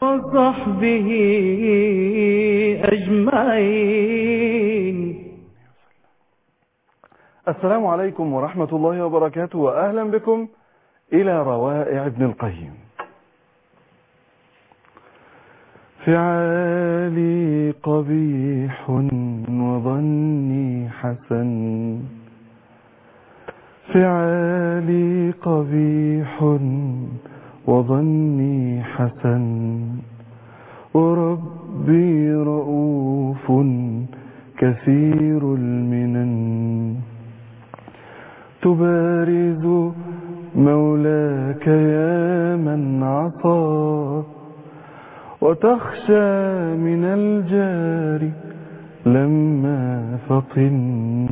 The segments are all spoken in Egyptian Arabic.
وصحبه أجمعين السلام عليكم ورحمة الله وبركاته وأهلا بكم إلى روائع ابن القيم فعالي قبيح وظني حسن فعالي قبيح وظني حسن وربي رؤوف كثير المنن تبارز مولاك يا من عصى وتخشى من الجار لما فطن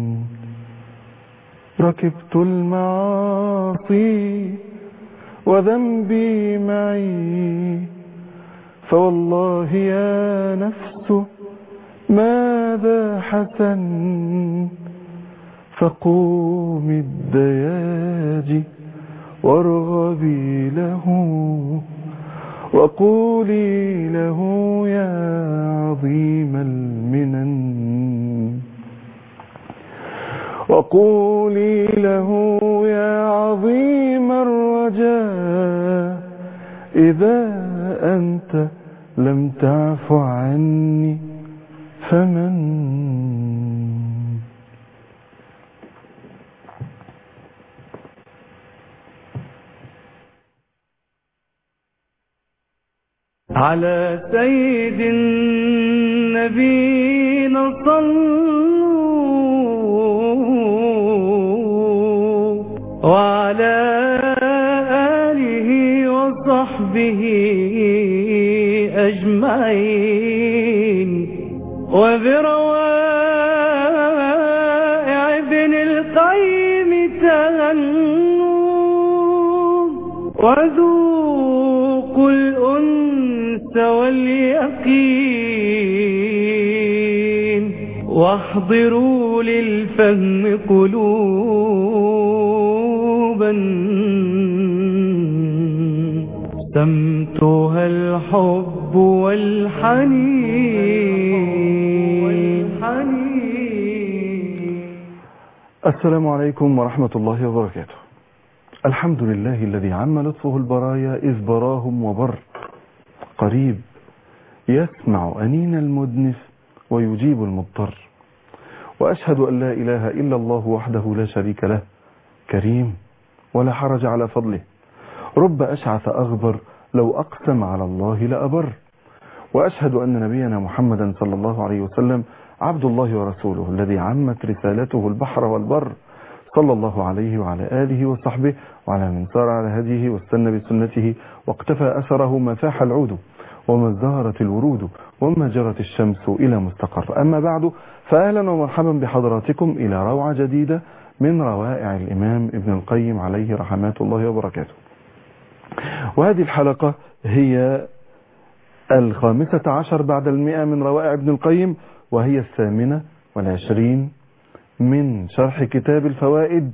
ركبت المعاصي وذنبي معي فوالله يا نفس ماذا حسن فقوم الدياج وارغبي له وقولي له يا عظيم المنن وقولي له يا عظيم الرجاء إذا أنت لم تعف عني فمن على سيد النبي صلوا وعلى آله وصحبه أجمعين وبروائع ابن القيم تغنوا وذوقوا الأنس واليقين واحضروا للفهم قلوبا سمتها الحب والحنين السلام عليكم ورحمة الله وبركاته الحمد لله الذي عم لطفه البرايا إذ براهم وبر قريب يسمع أنين المدنف ويجيب المضطر وأشهد أن لا إله إلا الله وحده لا شريك له كريم ولا حرج على فضله رب أشعث أغبر لو أقسم على الله لأبر وأشهد أن نبينا محمدا صلى الله عليه وسلم عبد الله ورسوله الذي عمت رسالته البحر والبر صلى الله عليه وعلى آله وصحبه وعلى من سار على هديه واستنى بسنته واقتفى أثره ما فاح العود وما ازدهرت الورود وما جرت الشمس إلى مستقر أما بعد فأهلا ومرحبا بحضراتكم إلى روعة جديدة من روائع الإمام ابن القيم عليه رحمات الله وبركاته وهذه الحلقة هي الخامسة عشر بعد المئة من روائع ابن القيم وهي الثامنة والعشرين من شرح كتاب الفوائد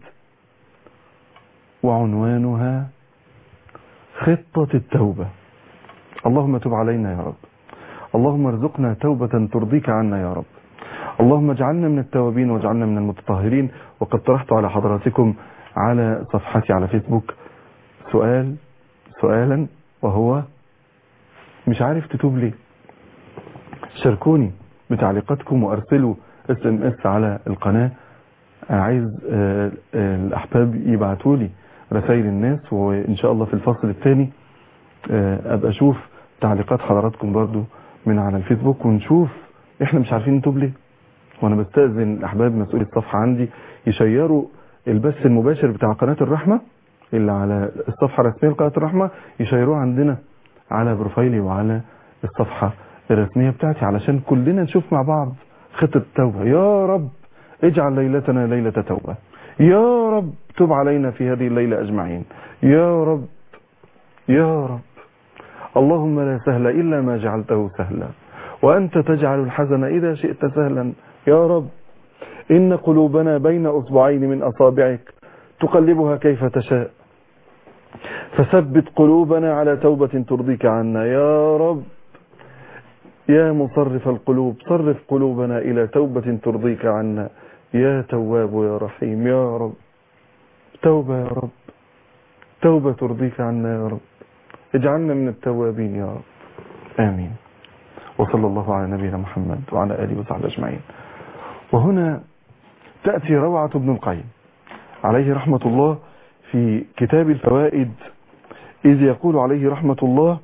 وعنوانها خطة التوبة اللهم تب علينا يا رب اللهم ارزقنا توبة ترضيك عنا يا رب اللهم اجعلنا من التوابين واجعلنا من المتطهرين وقد طرحت على حضراتكم على صفحتي على فيسبوك سؤال سؤالا وهو مش عارف تتوب ليه شاركوني بتعليقاتكم وارسلوا اس ام اس على القناة عايز آه، آه، الاحباب يبعتوا لي رسائل الناس وان شاء الله في الفصل الثاني ابقى اشوف تعليقات حضراتكم برضو من على الفيسبوك ونشوف احنا مش عارفين نتوب ليه وانا بستأذن الاحباب مسؤولي الصفحة عندي يشيروا البث المباشر بتاع قناة الرحمة اللي على الصفحة الرسمية لقناة الرحمة يشيروه عندنا على بروفايلي وعلى الصفحة الرسمية بتاعتي علشان كلنا نشوف مع بعض خطة التوبة يا رب اجعل ليلتنا ليلة توبة يا رب تب علينا في هذه الليلة أجمعين يا رب يا رب اللهم لا سهل إلا ما جعلته سهلا وأنت تجعل الحزن إذا شئت سهلا يا رب إن قلوبنا بين أصبعين من أصابعك تقلبها كيف تشاء فثبت قلوبنا على توبة ترضيك عنا يا رب يا مصرف القلوب صرف قلوبنا إلى توبة ترضيك عنا يا تواب يا رحيم يا رب توبة يا رب توبة ترضيك عنا يا رب اجعلنا من التوابين يا رب آمين وصلى الله على نبينا محمد وعلى آله وصحبه أجمعين وهنا تأتي روعة ابن القيم عليه رحمة الله في كتاب الفوائد إذ يقول عليه رحمة الله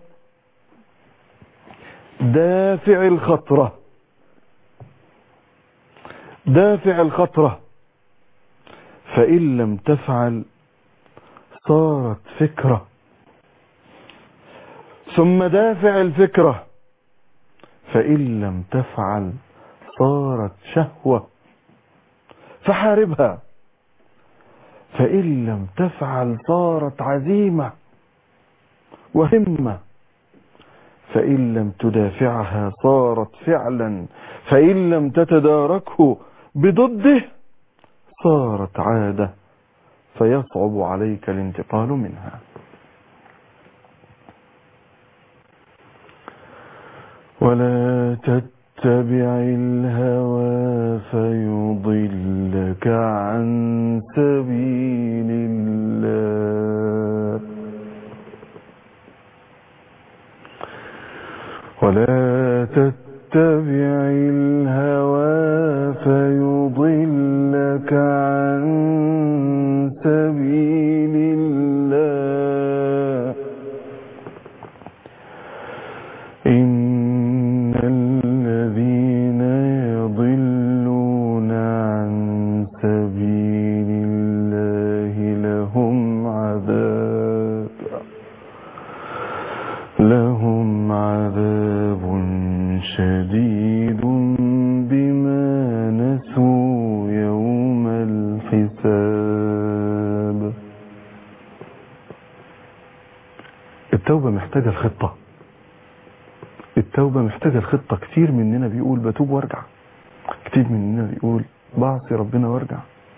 دافع الخطرة دافع الخطرة فإن لم تفعل صارت فكرة ثم دافع الفكرة فإن لم تفعل صارت شهوة فحاربها فإن لم تفعل صارت عزيمة وهمة فإن لم تدافعها صارت فعلا فإن لم تتداركه بضده صارت عادة فيصعب عليك الانتقال منها ولا تتبع الهوى فيضلك عن سبيل الله ولا تتبع الهوى فيضلك عن سبيل الله إن الذين يضلون عن سبيل الله لهم عذاب لهم عذاب شديد بما نسوا يوم الحساب التوبة محتاجة الخطة التوبة محتاجة الخطة كتير مننا بيقول بتوب وارجع كتير مننا بيقول بعصي ربنا وارجع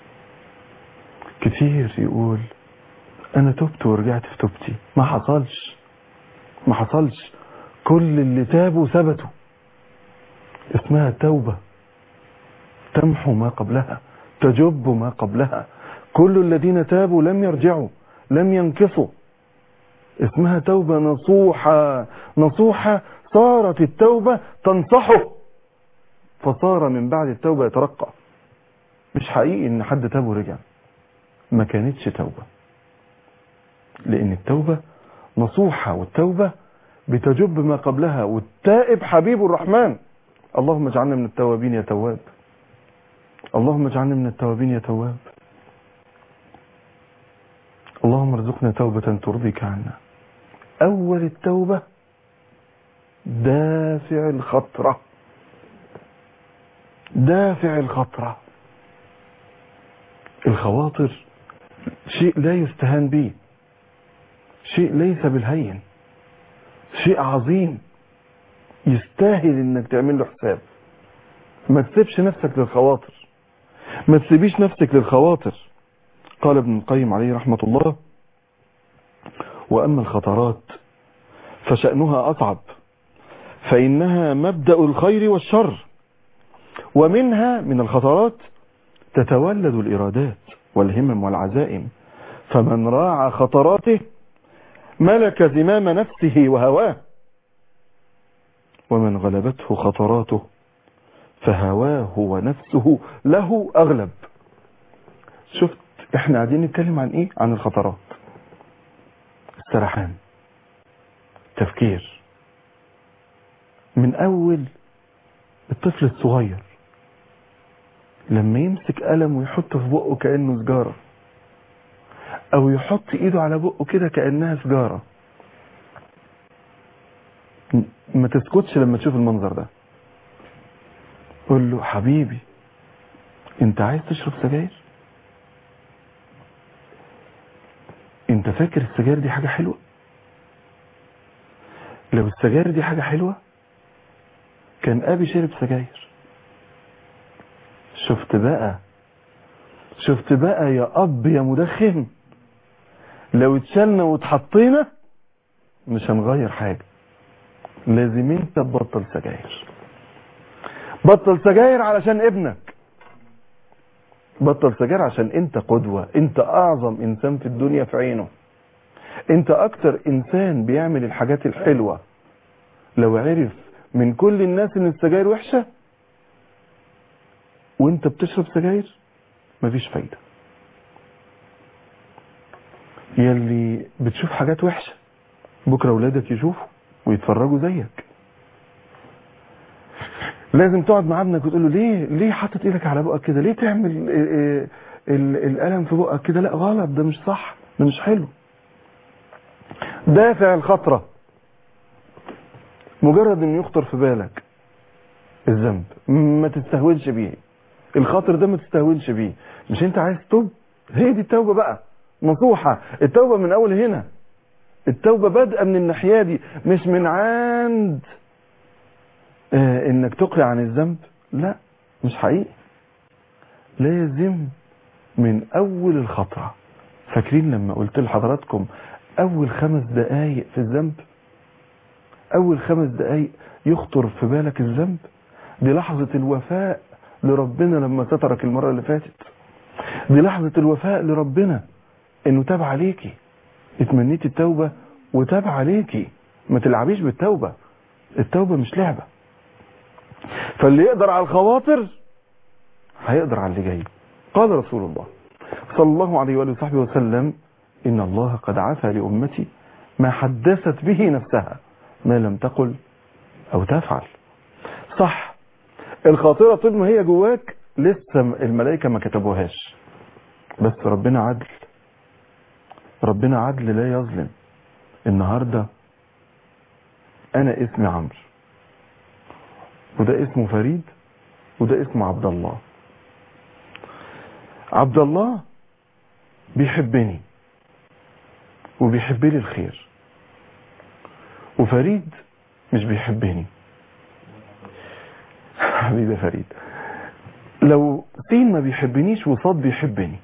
كتير يقول انا تبت ورجعت في توبتي ما حصلش ما حصلش كل اللي تابوا ثبتوا اسمها توبة تمحو ما قبلها تجب ما قبلها كل الذين تابوا لم يرجعوا لم ينكصوا اسمها توبة نصوحة نصوحة صارت التوبة تنصحه فصار من بعد التوبة يترقى مش حقيقي ان حد تاب ورجع ما كانتش توبة لان التوبة نصوحة والتوبة بتجب ما قبلها والتائب حبيب الرحمن اللهم اجعلنا من التوابين يا تواب اللهم اجعلنا من التوابين يا تواب اللهم ارزقنا توبة ترضيك عنا أول التوبة دافع الخطرة دافع الخطرة الخواطر شيء لا يستهان به شيء ليس بالهين شيء عظيم يستاهل انك تعمل له حساب ما تسيبش نفسك للخواطر ما تسيبيش نفسك للخواطر قال ابن القيم عليه رحمة الله وأما الخطرات فشأنها أصعب فإنها مبدأ الخير والشر ومنها من الخطرات تتولد الإرادات والهمم والعزائم فمن راعى خطراته ملك زمام نفسه وهواه ومن غلبته خطراته فهواه ونفسه له أغلب شفت احنا قاعدين نتكلم عن ايه عن الخطرات السرحان تفكير من اول الطفل الصغير لما يمسك قلم ويحطه في بقه كأنه سجارة او يحط ايده على بقه كده كأنها سجارة ما تسكتش لما تشوف المنظر ده قول له حبيبي انت عايز تشرب سجاير انت فاكر السجاير دي حاجة حلوة لو السجاير دي حاجة حلوة كان ابي شرب سجاير شفت بقى شفت بقى يا اب يا مدخن لو اتشالنا واتحطينا مش هنغير حاجة لازم انت تبطل سجاير بطل سجاير علشان ابنك بطل سجاير عشان انت قدوة انت اعظم انسان في الدنيا في عينه انت اكتر انسان بيعمل الحاجات الحلوة لو عرف من كل الناس ان السجاير وحشة وانت بتشرب سجاير مفيش فايدة يلي بتشوف حاجات وحشة بكرة ولادك يشوفوا ويتفرجوا زيك لازم تقعد مع ابنك وتقول له ليه ليه حاطط ايدك على بقك كده ليه تعمل ال- ال- القلم في بقك كده لا غلط ده مش صح ده مش حلو دافع الخطرة مجرد ان يخطر في بالك الذنب ما تستهونش بيه الخاطر ده ما تستهونش بيه مش انت عايز تتوب هي دي التوبة بقى نصوحة التوبة من اول هنا التوبة بادئة من الناحية دي مش من عند آه انك تقلع عن الذنب لا مش حقيقي لازم من اول الخطرة فاكرين لما قلت لحضراتكم اول خمس دقايق في الذنب اول خمس دقايق يخطر في بالك الذنب دي لحظة الوفاء لربنا لما سترك المرة اللي فاتت دي لحظة الوفاء لربنا انه تاب عليكي اتمنيتي التوبة وتاب عليكي ما تلعبيش بالتوبة التوبة مش لعبة فاللي يقدر على الخواطر هيقدر على اللي جاي قال رسول الله صلى الله عليه وآله وصحبه وسلم إن الله قد عفى لأمتي ما حدثت به نفسها ما لم تقل أو تفعل صح الخاطرة طول ما هي جواك لسه الملائكة ما كتبوهاش بس ربنا عدل ربنا عدل لا يظلم النهاردة أنا اسمي عمرو وده اسمه فريد وده اسمه عبد الله عبد الله بيحبني وبيحب لي الخير وفريد مش بيحبني حبيبي يا فريد لو سين ما بيحبنيش وصاد بيحبني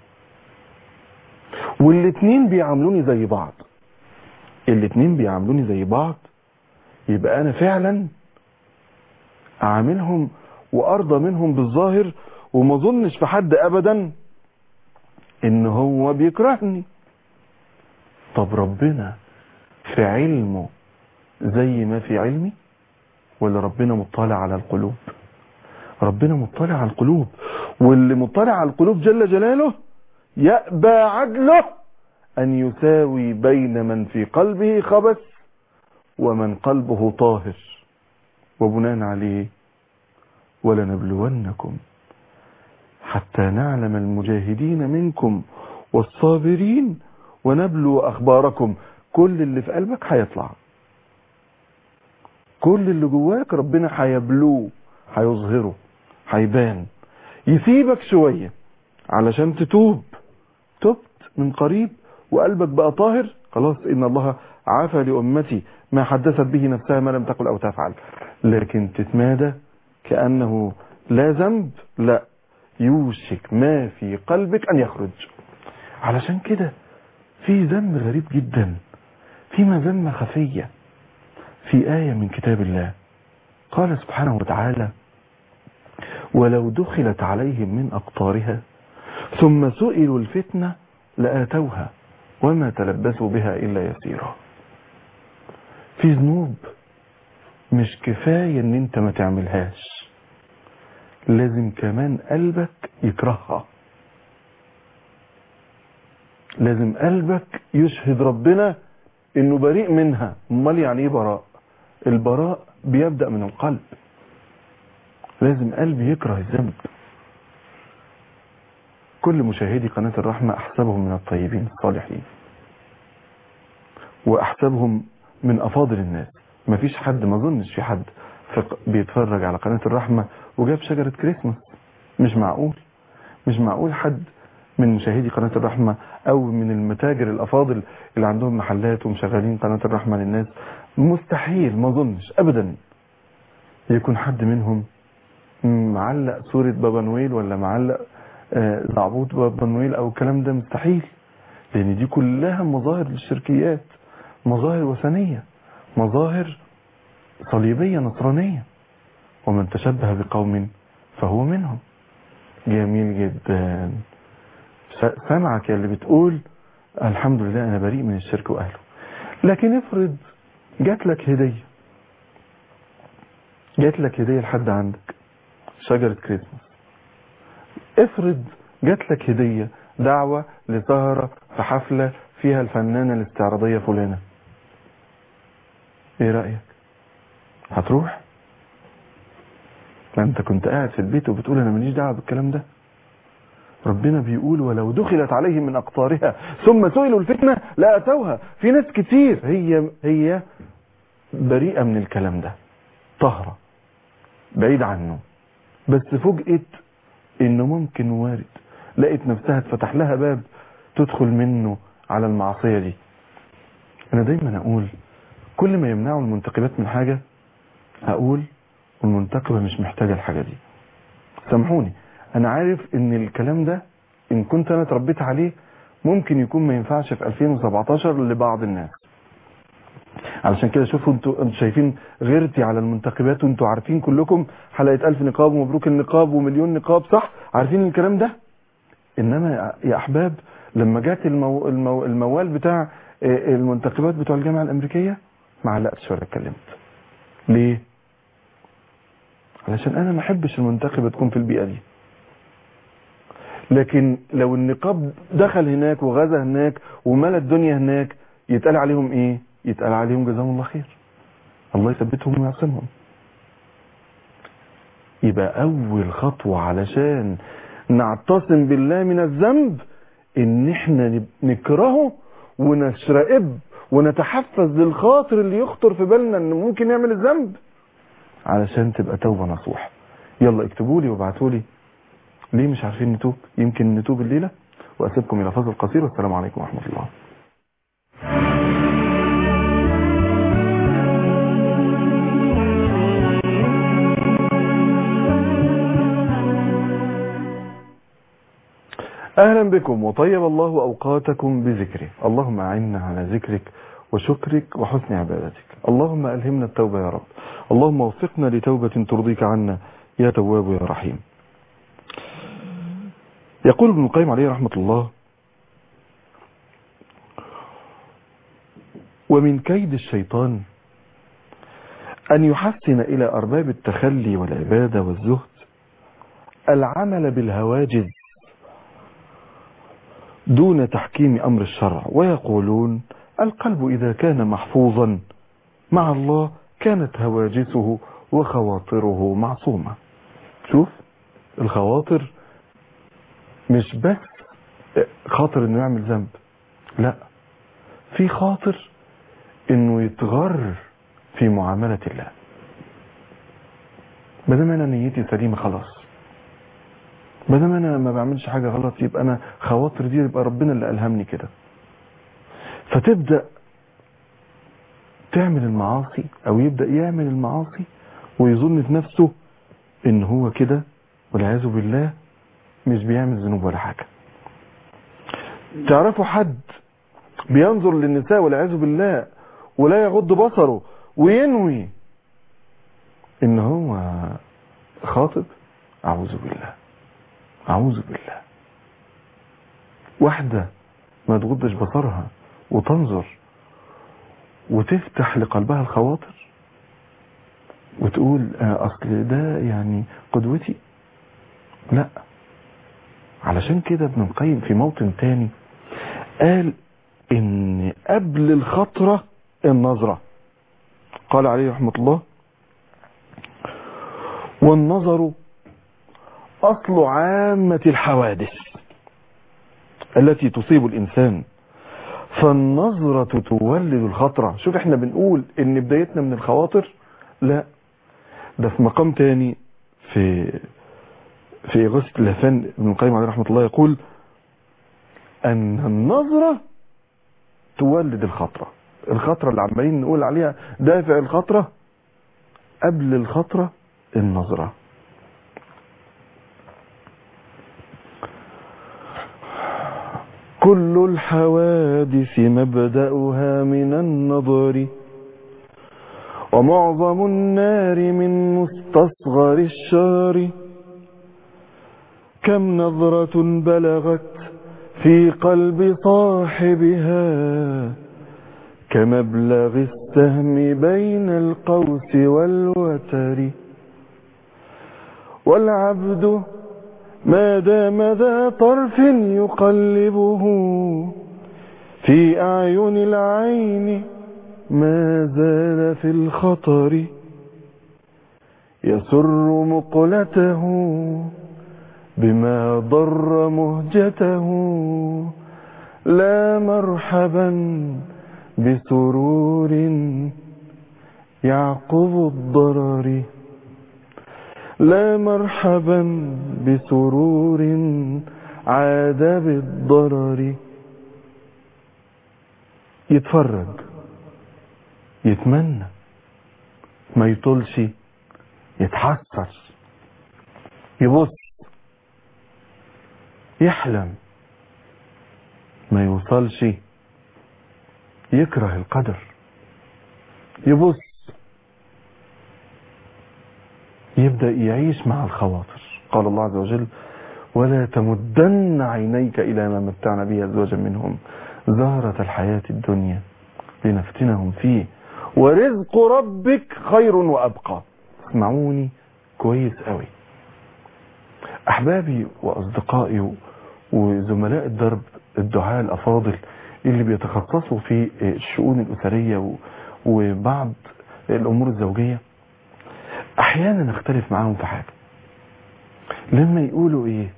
والاتنين بيعاملوني زي بعض الاتنين بيعاملوني زي بعض يبقى انا فعلا اعاملهم وارضى منهم بالظاهر وما اظنش في حد ابدا ان هو بيكرهني طب ربنا في علمه زي ما في علمي ولا ربنا مطلع على القلوب ربنا مطلع على القلوب واللي مطلع على القلوب جل جلاله يأبى عدله أن يساوي بين من في قلبه خبث ومن قلبه طاهر وبناء عليه ولنبلونكم حتى نعلم المجاهدين منكم والصابرين ونبلو أخباركم كل اللي في قلبك هيطلع كل اللي جواك ربنا هيبلوه هيظهره هيبان يسيبك شوية علشان تتوب تبت من قريب وقلبك بقى طاهر خلاص إن الله عافى لأمتي ما حدثت به نفسها ما لم تقل أو تفعل لكن تتمادى كأنه لا ذنب لا يوشك ما في قلبك أن يخرج علشان كده في ذنب غريب جدا في مذمة خفية في آية من كتاب الله قال سبحانه وتعالى ولو دخلت عليهم من أقطارها ثم سئلوا الفتنة لآتوها وما تلبسوا بها إلا يسيرا في ذنوب مش كفاية ان انت ما تعملهاش لازم كمان قلبك يكرهها لازم قلبك يشهد ربنا انه بريء منها امال يعني ايه براء البراء بيبدأ من القلب لازم قلبي يكره الذنب كل مشاهدي قناة الرحمة احسبهم من الطيبين الصالحين واحسبهم من افاضل الناس مفيش حد ما اظنش في حد بيتفرج على قناة الرحمة وجاب شجرة كريسماس مش معقول مش معقول حد من مشاهدي قناة الرحمة او من المتاجر الافاضل اللي عندهم محلات ومشغلين قناة الرحمة للناس مستحيل ما اظنش ابدا يكون حد منهم معلق صورة بابا نويل ولا معلق زعبوط بابا نويل او الكلام ده مستحيل لان دي كلها مظاهر للشركيات مظاهر وثنية مظاهر صليبية نصرانية ومن تشبه بقوم فهو منهم جميل جدا س- سامعك يا اللي بتقول الحمد لله انا بريء من الشرك واهله لكن افرض جات لك هدية جات لك هدية لحد عندك شجرة كريسماس افرض جات لك هدية دعوة لسهرة في حفلة فيها الفنانة الاستعراضية فلانة ايه رأيك هتروح ما انت كنت قاعد في البيت وبتقول انا ماليش دعوه بالكلام ده ربنا بيقول ولو دخلت عليهم من اقطارها ثم سئلوا الفتنه لاتوها في ناس كتير هي هي بريئه من الكلام ده طهره بعيد عنه بس فوجئت انه ممكن وارد لقيت نفسها اتفتح لها باب تدخل منه على المعصيه دي انا دايما اقول كل ما يمنعوا المنتقبات من حاجه اقول المنتقبة مش محتاجة الحاجة دي سامحوني انا عارف ان الكلام ده ان كنت انا اتربيت عليه ممكن يكون ما ينفعش في 2017 لبعض الناس علشان كده شوفوا انتوا انتوا شايفين غيرتي على المنتقبات وانتوا عارفين كلكم حلقة ألف نقاب ومبروك النقاب ومليون نقاب صح عارفين الكلام ده انما يا احباب لما جات المو... المو... الموال بتاع آه، المنتقبات بتوع الجامعة الامريكية ما علقتش ولا اتكلمت ليه علشان انا ما احبش المنتخبة تكون في البيئة دي لكن لو النقاب دخل هناك وغزا هناك وملى الدنيا هناك يتقال عليهم ايه يتقال عليهم جزاهم الله خير الله يثبتهم ويعصمهم يبقى اول خطوة علشان نعتصم بالله من الذنب ان احنا نب- نكرهه ونشرئب ونتحفز للخاطر اللي يخطر في بالنا انه ممكن يعمل الذنب علشان تبقى توبة نصوح يلا اكتبوا لي وابعتوا لي ليه مش عارفين نتوب يمكن نتوب الليلة واسيبكم الى فاصل قصير والسلام عليكم ورحمة الله اهلا بكم وطيب الله اوقاتكم بذكره اللهم اعنا على ذكرك وشكرك وحسن عبادتك اللهم الهمنا التوبة يا رب اللهم وفقنا لتوبة ترضيك عنا يا تواب يا رحيم يقول ابن القيم عليه رحمة الله ومن كيد الشيطان أن يحسن إلى أرباب التخلي والعبادة والزهد العمل بالهواجز دون تحكيم أمر الشرع ويقولون القلب إذا كان محفوظا مع الله كانت هواجسه وخواطره معصومة شوف الخواطر مش بس خاطر انه يعمل ذنب لا في خاطر انه يتغر في معاملة الله ما دام انا نيتي سليمة خلاص ما دام انا ما بعملش حاجة غلط يبقى انا خواطر دي يبقى ربنا اللي الهمني كده فتبدأ تعمل المعاصي او يبدأ يعمل المعاصي ويظن في نفسه ان هو كده والعياذ بالله مش بيعمل ذنوب ولا حاجة تعرفوا حد بينظر للنساء والعياذ بالله ولا يغض بصره وينوي ان هو خاطب اعوذ بالله اعوذ بالله واحدة ما تغضش بصرها وتنظر وتفتح لقلبها الخواطر وتقول آه، اصل ده يعني قدوتي لا علشان كده ابن القيم في موطن تاني قال ان قبل الخطرة النظرة قال عليه رحمة الله والنظر اصل عامة الحوادث التي تصيب الانسان فالنظرة تولد الخطرة شوف احنا بنقول ان بدايتنا من الخواطر لا ده في مقام تاني في في إغاثة اللهفان ابن القيم عليه رحمة الله يقول أن النظرة تولد الخطرة الخطرة اللي عمالين نقول عليها دافع الخطرة قبل الخطرة النظرة كل الحوادث مبدأها من النظر ومعظم النار من مستصغر الشار كم نظرة بلغت في قلب صاحبها كمبلغ السهم بين القوس والوتر والعبد ما دام ذا طرف يقلبه في أعين العين ما زال في الخطر يسر مقلته بما ضر مهجته لا مرحبا بسرور يعقب الضرر لا مرحبا بسرور عاد بالضرر يتفرج يتمنى ما يطولش يتحسر يبص يحلم ما يوصلش يكره القدر يبص يبدأ يعيش مع الخواطر قال الله عز وجل ولا تمدن عينيك إلى ما متعنا به أزواجا منهم زهرة الحياة الدنيا لنفتنهم فيه ورزق ربك خير وأبقى اسمعوني كويس قوي أحبابي وأصدقائي وزملاء الدرب الدعاء الأفاضل اللي بيتخصصوا في الشؤون الأسرية وبعض الأمور الزوجية أحيانا نختلف معاهم في حاجة لما يقولوا إيه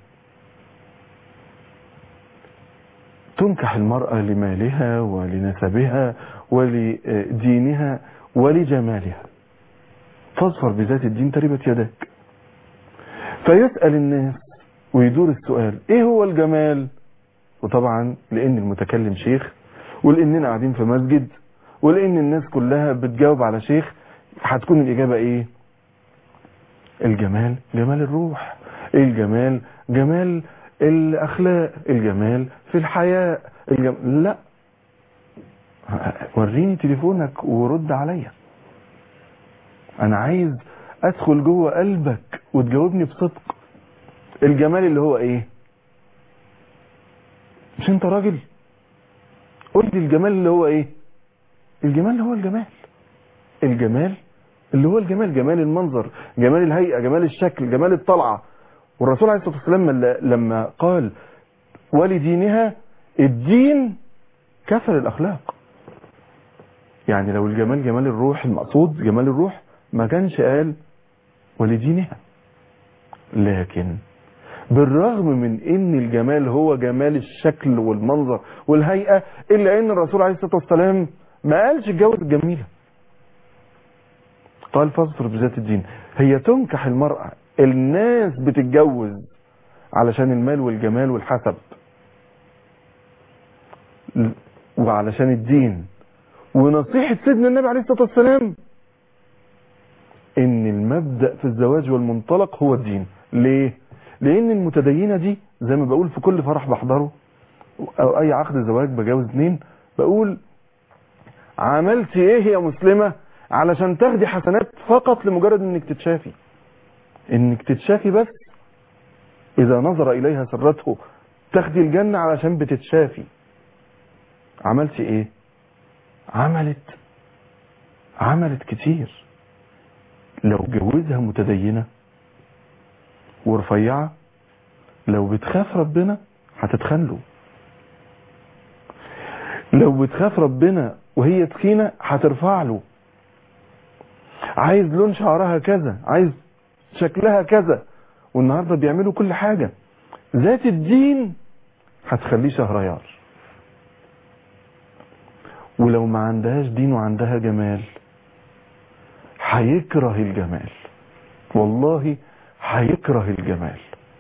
تنكح المرأة لمالها ولنسبها ولدينها ولجمالها فاظفر بذات الدين تربت يدك فيسأل الناس ويدور السؤال ايه هو الجمال وطبعا لان المتكلم شيخ ولاننا قاعدين في مسجد ولان الناس كلها بتجاوب على شيخ هتكون الاجابة ايه الجمال جمال الروح الجمال جمال الاخلاق الجمال في الحياة الجمال لا وريني تليفونك ورد عليا انا عايز ادخل جوه قلبك وتجاوبني بصدق الجمال اللي هو ايه مش انت راجل قول لي الجمال اللي هو ايه الجمال اللي هو الجمال الجمال اللي هو الجمال جمال المنظر جمال الهيئة جمال الشكل جمال الطلعة والرسول عليه الصلاة والسلام لما قال ولدينها الدين كسر الأخلاق يعني لو الجمال جمال الروح المقصود جمال الروح ما كانش قال ولدينها لكن بالرغم من ان الجمال هو جمال الشكل والمنظر والهيئة الا ان الرسول عليه الصلاة والسلام ما قالش اتجوز الجميلة قال فاصفر بذات الدين هي تنكح المرأة الناس بتتجوز علشان المال والجمال والحسب وعلشان الدين ونصيحة سيدنا النبي عليه الصلاة والسلام ان المبدأ في الزواج والمنطلق هو الدين ليه لان المتدينة دي زي ما بقول في كل فرح بحضره او اي عقد زواج بجوز اتنين بقول عملتي ايه يا مسلمة علشان تاخدي حسنات فقط لمجرد انك تتشافي انك تتشافي بس اذا نظر اليها سرته تاخدي الجنة علشان بتتشافي عملتي ايه عملت عملت كتير لو جوزها متدينة ورفيعة لو بتخاف ربنا هتتخن له لو بتخاف ربنا وهي تخينة هترفع له عايز لون شعرها كذا عايز شكلها كذا والنهاردة بيعملوا كل حاجة ذات الدين هتخليه شهريار ولو ما عندهاش دين وعندها جمال هيكره الجمال والله هيكره الجمال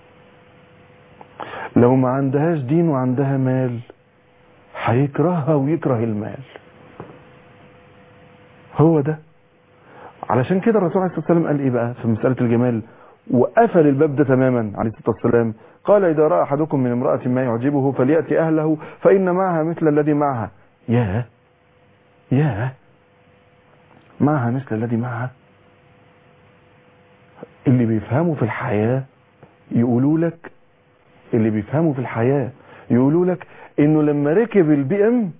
لو ما عندهاش دين وعندها مال هيكرهها ويكره المال هو ده علشان كده الرسول عليه الصلاة والسلام قال ايه بقى في مسألة الجمال وقفل الباب ده تماما عليه الصلاة والسلام قال إذا رأى أحدكم من امرأة ما يعجبه فليأتي أهله فإن معها مثل الذي معها يا يا معها مثل الذي معها اللي بيفهموا في الحياة يقولوا لك اللي بيفهموا في الحياة يقولوا لك انه لما ركب البي ام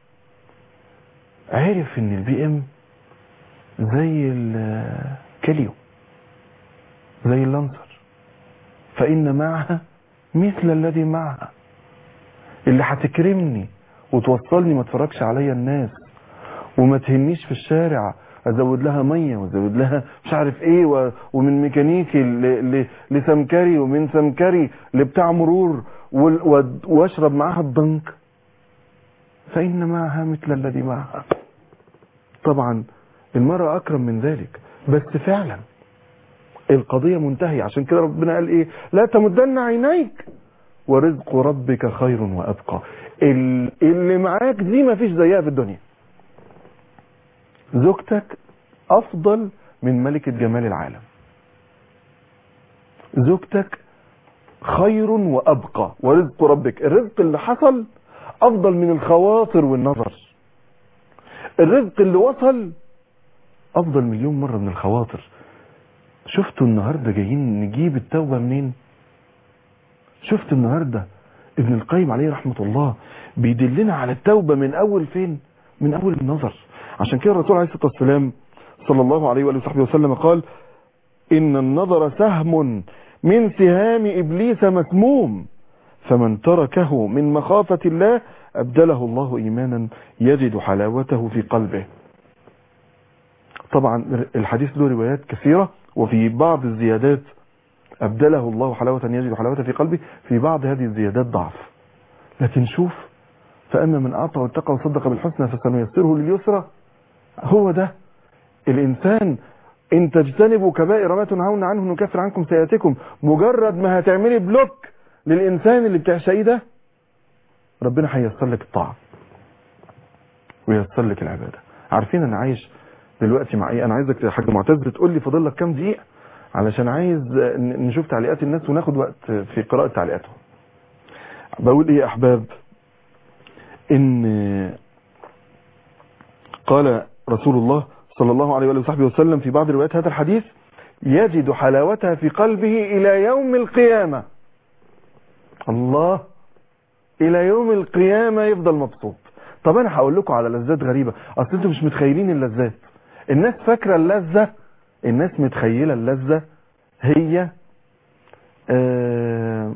عرف ان البي ام زي الكليو زي اللانسر فإن معها مثل الذي معها اللي هتكرمني وتوصلني ما تفرجش عليا الناس وما تهنيش في الشارع ازود لها ميه وازود لها مش عارف ايه و... ومن ميكانيكي ل... ل... لسمكري ومن سمكري لبتاع مرور وال... و... واشرب معاها الضنك فان معها مثل الذي معها طبعا المرأة اكرم من ذلك بس فعلا القضية منتهية عشان كده ربنا قال ايه لا تمدن عينيك ورزق ربك خير وابقى ال- اللي معاك دي ما فيش زيها في الدنيا زوجتك افضل من ملكة جمال العالم زوجتك خير وابقى ورزق ربك الرزق اللي حصل افضل من الخواطر والنظر الرزق اللي وصل افضل مليون مرة من الخواطر شفتوا النهاردة جايين نجيب التوبة منين شفت النهاردة ابن القيم عليه رحمة الله بيدلنا على التوبة من اول فين من اول النظر عشان كده الرسول عليه الصلاة والسلام صلى الله عليه وآله وصحبه وسلم قال إن النظر سهم من سهام إبليس مسموم فمن تركه من مخافة الله أبدله الله إيمانا يجد حلاوته في قلبه طبعا الحديث له روايات كثيرة وفي بعض الزيادات أبدله الله حلاوة يجد حلاوته في قلبه في بعض هذه الزيادات ضعف لكن شوف فأما من أعطى واتقى وصدق بالحسنى فسنيسره لليسرى هو ده الإنسان إن تجتنبوا كبائر ما تنهون عنه نكفر عنكم سيئاتكم مجرد ما هتعملي بلوك للإنسان اللي بتعشقيه ده ربنا هيسر لك الطاعة ويسر لك العبادة عارفين أنا عايش دلوقتي مع إيه أنا عايزك يا حاج معتز تقول لي فاضل لك كام دقيقة علشان عايز ن- نشوف تعليقات الناس وناخد وقت في قراءة تعليقاتهم بقول إيه يا أحباب إن قال رسول الله صلى الله عليه وآله وصحبه وسلم في بعض روايات هذا الحديث يجد حلاوتها في قلبه إلى يوم القيامة الله إلى يوم القيامة يفضل مبسوط طب أنا هقول لكم على لذات غريبة أصل أنتم مش متخيلين اللذات الناس فاكرة اللذة الناس متخيلة اللذة هي آه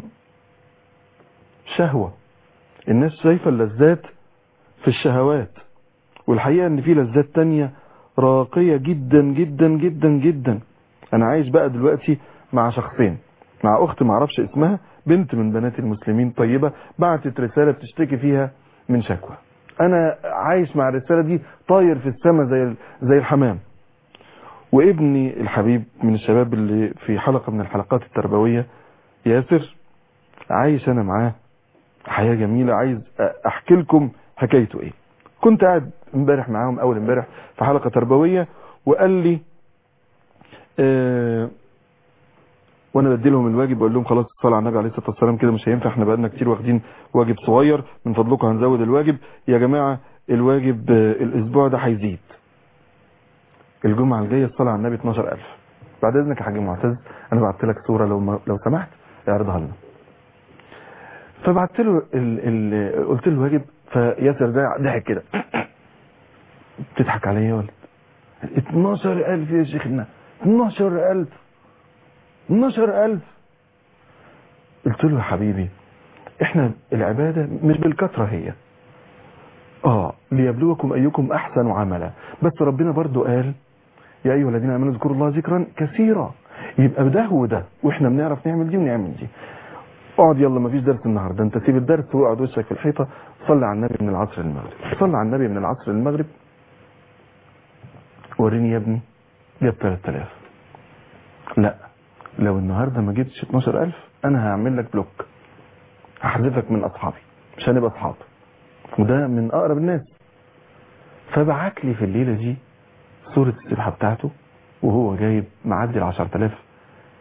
شهوة الناس شايفة اللذات في الشهوات والحقيقة ان في لذات تانية راقية جدا جدا جدا جدا انا عايش بقى دلوقتي مع شخصين مع اخت معرفش اسمها بنت من بنات المسلمين طيبة بعتت رسالة بتشتكي فيها من شكوى انا عايش مع الرسالة دي طاير في السماء زي ال- زي الحمام وابني الحبيب من الشباب اللي في حلقة من الحلقات التربوية ياسر عايش انا معاه حياة جميلة عايز احكي لكم حكايته ايه كنت قاعد امبارح معاهم اول امبارح في حلقة تربوية وقال لي اه وانا بدي لهم الواجب بقول لهم خلاص الصلاه على النبي عليه الصلاه والسلام كده مش هينفع احنا بقالنا كتير واخدين واجب صغير من فضلكم هنزود الواجب يا جماعه الواجب آه، الاسبوع ده هيزيد الجمعه الجايه الصلاه على النبي 12000 بعد اذنك يا حاج معتز انا بعت لك صوره لو ما لو سمحت اعرضها لنا فبعت له ال... ال... قلت له الواجب فياسر ده ضحك كده بتضحك عليا يا ولد 12000 يا شيخنا 12000 12000 قلت له يا حبيبي احنا العبادة مش بالكثرة هي اه ليبلوكم ايكم احسن عملا بس ربنا برضو قال يا ايها الذين امنوا اذكروا الله ذكرا كثيرا يبقى ده وده واحنا بنعرف نعمل دي ونعمل دي اقعد يلا مفيش درس النهارده انت سيب الدرس واقعد وشك في الحيطه صلي على النبي من العصر للمغرب صلي على النبي من العصر للمغرب وريني يا ابني جاب 3000 لا لو النهارده ما جبتش 12000 انا هعمل لك بلوك هحذفك من اصحابي مش هنبقى اصحاب وده من اقرب الناس فبعت لي في الليله دي صوره السبحه بتاعته وهو جايب معدي ال 10000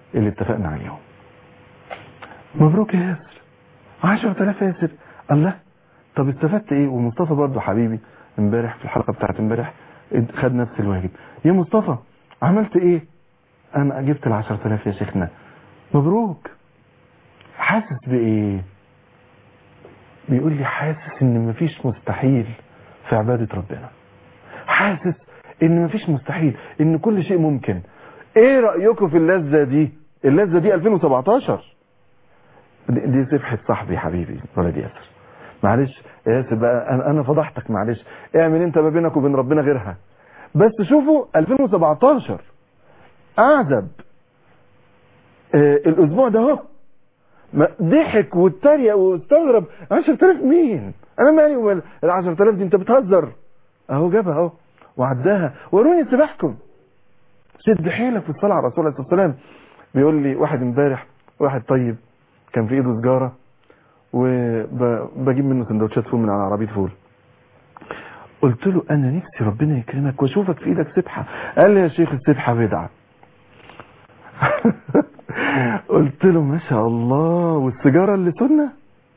اللي اتفقنا عليهم مبروك يا ياسر 10000 ياسر الله طب استفدت ايه ومصطفى برضه حبيبي امبارح في الحلقه بتاعت امبارح خد نفس الواجب يا مصطفى عملت ايه انا جبت ال 10000 يا شيخنا مبروك حاسس بايه بيقول لي حاسس ان مفيش مستحيل في عبادة ربنا حاسس ان مفيش مستحيل ان كل شيء ممكن ايه رأيكم في اللذة دي اللذة دي 2017 دي, دي سبحة صاحبي حبيبي ولد ياسر معلش يا ياسر بقى انا أنا فضحتك معلش اعمل انت ما بينك وبين ربنا غيرها بس شوفوا 2017 اعزب آه الاسبوع ده اهو ما ضحك واتريق واستغرب 10000 مين انا مالي ومال ال 10000 دي انت بتهزر اهو جابها اهو وعداها وروني سباحكم شد حيلك في الصلاه على الرسول عليه الصلاه والسلام بيقول لي واحد امبارح واحد طيب كان في ايده سجاره وبجيب منه سندوتشات فول من على عربيه فول قلت له انا نفسي ربنا يكرمك واشوفك في ايدك سبحه قال لي يا شيخ السبحه بدعه قلت له ما شاء الله والسيجاره اللي سنه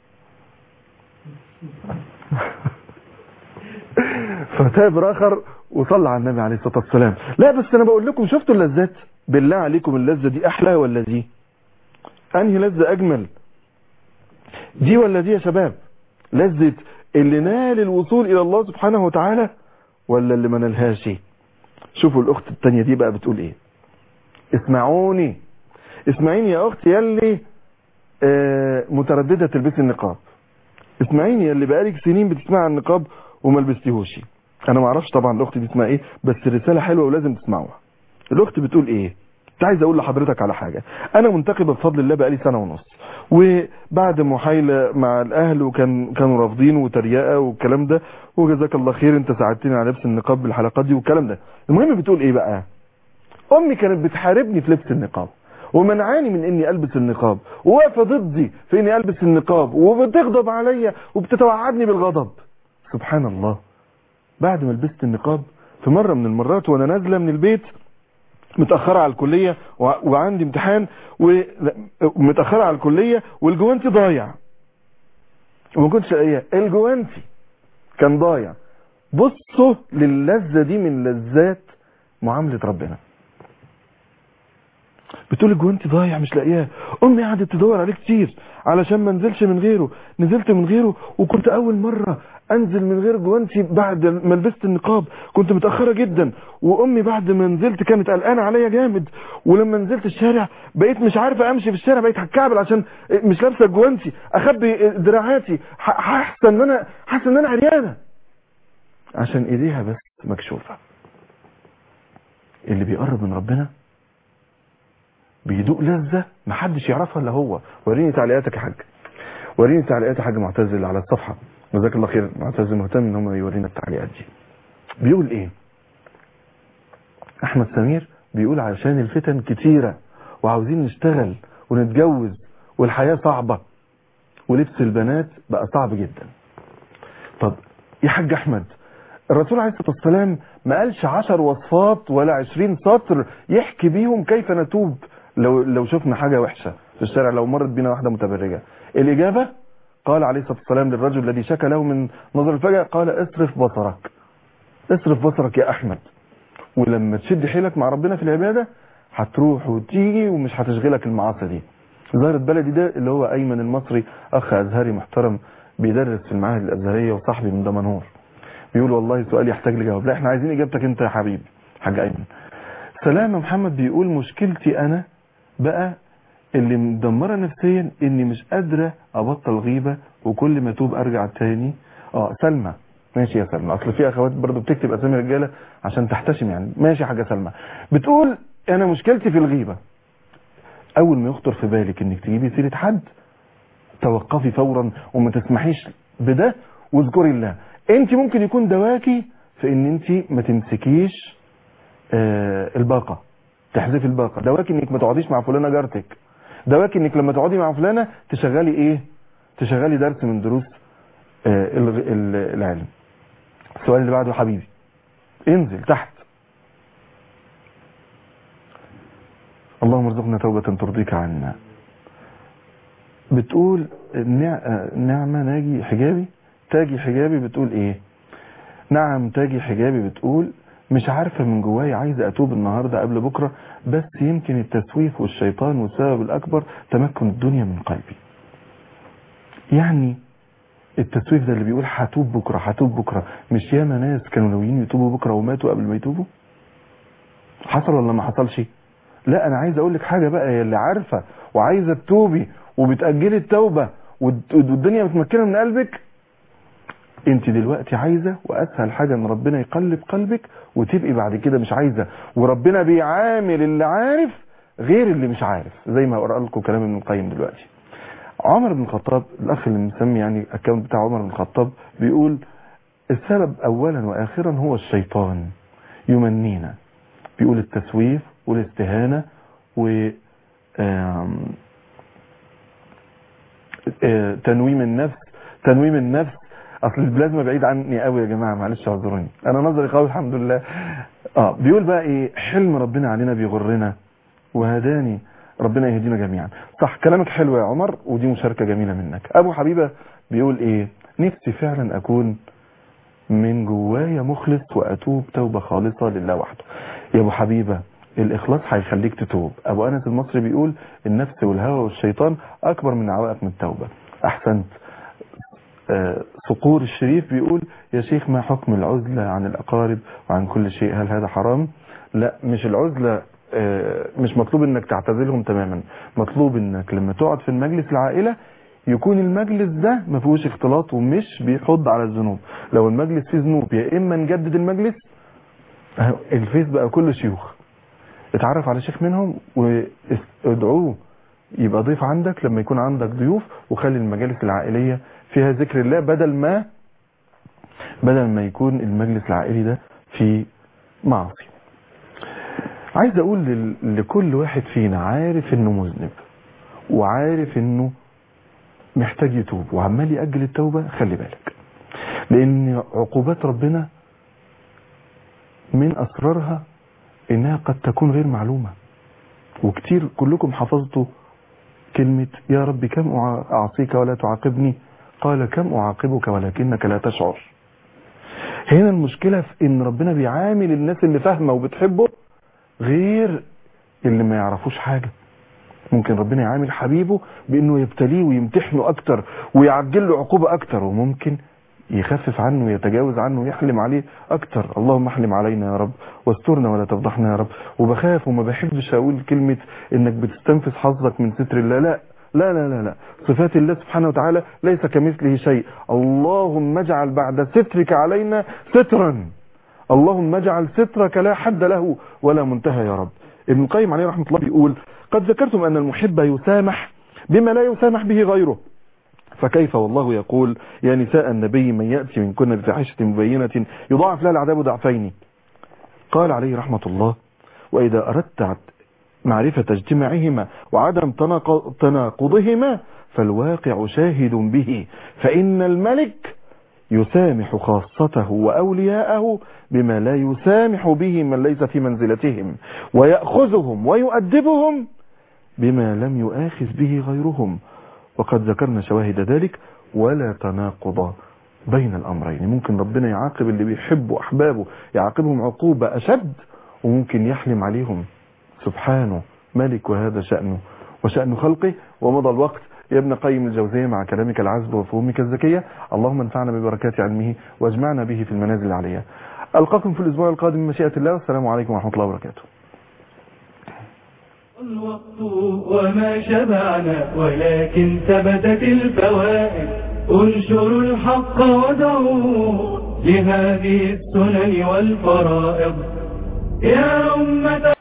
فتاب اخر وصلى على النبي عليه الصلاه والسلام لا بس انا بقول لكم شفتوا اللذات بالله عليكم اللذه دي احلى ولا دي انهي لذه اجمل دي ولا دي يا شباب لذه اللي نال الوصول الى الله سبحانه وتعالى ولا اللي ما نالهاش شوفوا الاخت التانية دي بقى بتقول ايه اسمعوني اسمعيني يا اختي يلي آه متردده تلبسي النقاب اسمعيني يلي بقالك سنين بتسمعي عن النقاب وما لبستيهوش انا ما اعرفش طبعا الاخت دي اسمها ايه بس رساله حلوه ولازم تسمعوها الاخت بتقول ايه كنت عايز اقول لحضرتك على حاجه انا منتقبه بفضل الله بقالي سنه ونص وبعد محايله مع الاهل وكان كانوا رافضين وتريقه والكلام ده وجزاك الله خير انت ساعدتني على لبس النقاب بالحلقات دي والكلام ده المهم بتقول ايه بقى امي كانت بتحاربني في لبس النقاب ومنعاني من اني البس النقاب وواقفه ضدي في اني البس النقاب وبتغضب عليا وبتتوعدني بالغضب سبحان الله بعد ما لبست النقاب في مره من المرات وانا نازله من البيت متاخره على الكليه وعندي امتحان ومتاخره على الكليه والجوانتي ضايع وما كنتش لاقيه الجوانتي كان ضايع بصوا للذه دي من لذات معامله ربنا بتقول الجوانتي ضايع مش لاقياه امي قعدت تدور عليه كتير علشان ما انزلش من غيره نزلت من غيره وكنت اول مره انزل من غير جوانتي بعد ما لبست النقاب كنت متاخره جدا وامي بعد ما نزلت كانت قلقانه عليا جامد ولما نزلت الشارع بقيت مش عارفه امشي في الشارع بقيت هتكعبل عشان مش لابسه جوانتي اخبي دراعاتي حاسه ان انا حاسه ان انا عريانه عشان ايديها بس مكشوفه اللي بيقرب من ربنا بيدوق لذة محدش يعرفها الا هو وريني تعليقاتك يا حاج وريني تعليقات يا حاج معتز اللي على الصفحة جزاك الله خير معتز مهتم ان هم يورينا التعليقات دي بيقول ايه احمد سمير بيقول علشان الفتن كتيرة وعاوزين نشتغل ونتجوز والحياة صعبة ولبس البنات بقى صعب جدا طب يا حاج احمد الرسول عليه الصلاة والسلام ما قالش عشر وصفات ولا عشرين سطر يحكي بيهم كيف نتوب لو, لو شفنا حاجة وحشة في الشارع لو مرت بينا واحدة متبرجة الإجابة قال عليه الصلاة والسلام للرجل الذي شكى له من نظر الفجأة قال اصرف بصرك اصرف بصرك يا أحمد ولما تشد حيلك مع ربنا في العبادة هتروح وتيجي ومش هتشغلك المعاصي دي ظاهرة بلدي ده اللي هو أيمن المصري أخ أزهري محترم بيدرس في المعاهد الأزهرية وصاحبي من دمنهور بيقول والله سؤال يحتاج لجواب لا احنا عايزين اجابتك انت يا حبيبي حاج ايمن سلام محمد بيقول مشكلتي انا بقى اللي مدمره نفسيا اني مش قادره ابطل غيبه وكل ما اتوب ارجع تاني اه سلمى ماشي يا سلمى اصل في اخوات برضو بتكتب اسامي رجاله عشان تحتشم يعني ماشي يا حاجه سلمى بتقول انا مشكلتي في الغيبه اول ما يخطر في بالك انك تجيبي سيره حد توقفي فورا وما تسمحيش بده واذكري الله انت ممكن يكون دواكي في ان انت ما تمسكيش آه الباقة تحذفي الباقة دواكي انك ما تقعديش مع فلانة جارتك دواكي انك لما تقعدي مع فلانة تشغلي ايه تشغلي درس من دروس آه العلم السؤال اللي بعده حبيبي انزل تحت اللهم ارزقنا توبة ترضيك عنا بتقول النع- نعمة ناجي حجابي تاجي حجابي بتقول ايه نعم تاجي حجابي بتقول مش عارفة من جواي عايزة أتوب النهاردة قبل بكرة بس يمكن التسويف والشيطان والسبب الأكبر تمكن الدنيا من قلبي يعني التسويف ده اللي بيقول هتوب بكرة هتوب بكرة مش ياما ناس كانوا ناويين يتوبوا بكرة وماتوا قبل ما يتوبوا حصل ولا ما حصلش لا انا عايز اقول لك حاجة بقى يا اللي عارفة وعايزة تتوبي وبتأجلي التوبة والد- والدنيا متمكنة من قلبك انت دلوقتي عايزة واسهل حاجة ان ربنا يقلب قلبك وتبقي بعد كده مش عايزة وربنا بيعامل اللي عارف غير اللي مش عارف زي ما هقرا لكم كلام ابن القيم دلوقتي عمر بن الخطاب الاخ اللي مسمي يعني الاكونت بتاع عمر بن الخطاب بيقول السبب اولا واخرا هو الشيطان يمنينا بيقول التسويف والاستهانة و آم، آه، تنويم النفس تنويم النفس اصل البلازما بعيد عني قوي يا جماعه معلش اعذروني انا نظري قوي الحمد لله اه بيقول بقى ايه حلم ربنا علينا بيغرنا وهداني ربنا يهدينا جميعا صح كلامك حلو يا عمر ودي مشاركه جميله منك ابو حبيبه بيقول ايه نفسي فعلا اكون من جوايا مخلص واتوب توبه خالصه لله وحده يا ابو حبيبه الاخلاص هيخليك تتوب ابو انس المصري بيقول النفس والهوى والشيطان اكبر من عوائق من التوبه احسنت آه، صقور الشريف بيقول يا شيخ ما حكم العزلة عن الأقارب وعن كل شيء هل هذا حرام لا مش العزلة آه، مش مطلوب انك تعتزلهم تماما مطلوب انك لما تقعد في المجلس العائلة يكون المجلس ده ما فيهوش اختلاط ومش بيحض على الذنوب لو المجلس فيه ذنوب يا اما نجدد المجلس أهو الفيس بقى كله شيوخ اتعرف على شيخ منهم وادعوه يبقى ضيف عندك لما يكون عندك ضيوف وخلي المجالس العائلية فيها ذكر الله بدل ما بدل ما يكون المجلس العائلي ده في معصية عايز اقول لل- لكل واحد فينا عارف انه مذنب وعارف انه محتاج يتوب وعمال يأجل التوبة خلي بالك لان عقوبات ربنا من اسرارها انها قد تكون غير معلومة وكتير كلكم حفظتوا كلمة يا رب كم أع- أعصيك ولا تعاقبني قال كم أعاقبك ولكنك لا تشعر هنا المشكلة في ان ربنا بيعامل الناس اللي فاهمة وبتحبه غير اللي ما يعرفوش حاجة ممكن ربنا يعامل حبيبه بانه يبتليه ويمتحنه اكتر ويعجل له عقوبة اكتر وممكن يخفف عنه ويتجاوز عنه ويحلم عليه اكتر اللهم احلم علينا يا رب واسترنا ولا تفضحنا يا رب وبخاف وما بحبش اقول كلمة انك بتستنفذ حظك من ستر الله لا لا لا لا لا صفات الله سبحانه وتعالى ليس كمثله شيء اللهم اجعل بعد سترك علينا سترا اللهم اجعل سترك لا حد له ولا منتهى يا رب ابن القيم عليه رحمة الله بيقول قد ذكرتم أن المحب يسامح بما لا يسامح به غيره فكيف والله يقول يا نساء النبي من يأتي منكن بفاحشة مبينة يضاعف لها العذاب ضعفين قال عليه رحمة الله وإذا أردت معرفة اجتماعهما وعدم تناق- تناقضهما فالواقع شاهد به فإن الملك يسامح خاصته وأولياءه بما لا يسامح به من ليس في منزلتهم ويأخذهم ويؤدبهم بما لم يؤاخذ به غيرهم وقد ذكرنا شواهد ذلك ولا تناقض بين الأمرين ممكن ربنا يعاقب اللي بيحبوا أحبابه يعاقبهم عقوبة أشد وممكن يحلم عليهم سبحانه ملك وهذا شأنه وشأن خلقه ومضى الوقت يا ابن قيم الجوزية مع كلامك العذب وفهومك الذكية اللهم انفعنا ببركات علمه واجمعنا به في المنازل العليا ألقاكم في الأسبوع القادم من مشيئة الله والسلام عليكم ورحمة الله وبركاته الوقت وما شبعنا ولكن ثبتت الفوائد انشروا الحق ودعوا لهذه السنن والفرائض يا أمة